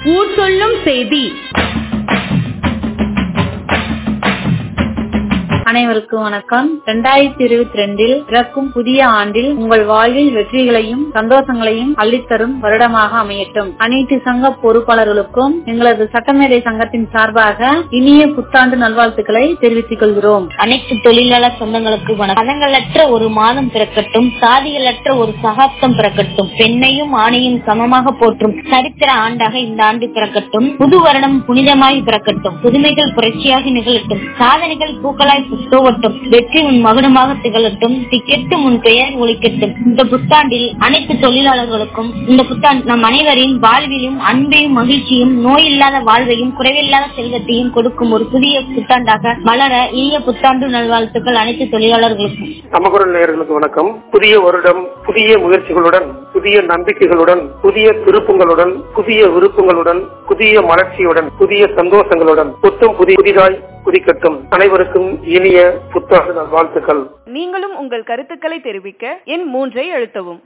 ஊர் சொல்லும் செய்தி அனைவருக்கும் வணக்கம் இரண்டாயிரத்தி இருபத்தி ரெண்டில் பிறக்கும் புதிய ஆண்டில் உங்கள் வாழ்வில் வெற்றிகளையும் சந்தோஷங்களையும் அள்ளித்தரும் வருடமாக அமையட்டும் அனைத்து சங்க பொறுப்பாளர்களுக்கும் எங்களது சட்டமேதை சங்கத்தின் சார்பாக இனிய புத்தாண்டு நல்வாழ்த்துக்களை தெரிவித்துக் கொள்கிறோம் அனைத்து தொழிலாளர் சொந்தங்களுக்கு வணக்கம் பதங்களற்ற ஒரு மாதம் பிறக்கட்டும் சாதிகளற்ற ஒரு சகாப்தம் பிறக்கட்டும் பெண்ணையும் ஆணையும் சமமாக போற்றும் சரித்திர ஆண்டாக இந்த ஆண்டு பிறக்கட்டும் புது வருடம் புனிதமாய் பிறக்கட்டும் புதுமைகள் புரட்சியாக நிகழட்டும் சாதனைகள் பூக்களாய் புத்தோவட்டும் வெற்றி உன் மகுடமாக திகழட்டும் திக்கெட்டும் உன் பெயர் ஒழிக்கட்டும் இந்த புத்தாண்டில் அனைத்து தொழிலாளர்களுக்கும் இந்த புத்தாண்டு நம் அனைவரின் வாழ்விலும் அன்பையும் மகிழ்ச்சியும் நோய் இல்லாத வாழ்வையும் குறைவில்லாத செல்வத்தையும் கொடுக்கும் ஒரு புதிய புத்தாண்டாக மலர இனிய புத்தாண்டு நல்வாழ்த்துக்கள் அனைத்து தொழிலாளர்களுக்கும் நமக்குரல் நேயர்களுக்கு வணக்கம் புதிய வருடம் புதிய முயற்சிகளுடன் புதிய நம்பிக்கைகளுடன் புதிய திருப்பங்களுடன் புதிய விருப்பங்களுடன் புதிய மலர்ச்சியுடன் புதிய சந்தோஷங்களுடன் புத்தம் புதிய புதிதாய் குதிக்கட்டும் அனைவருக்கும் இனிய புத்தாண்டு நல்வாழ்த்துக்கள் நீங்களும் உங்கள் கருத்துக்களை தெரிவிக்க எண் மூன்றை அழுத்தவும்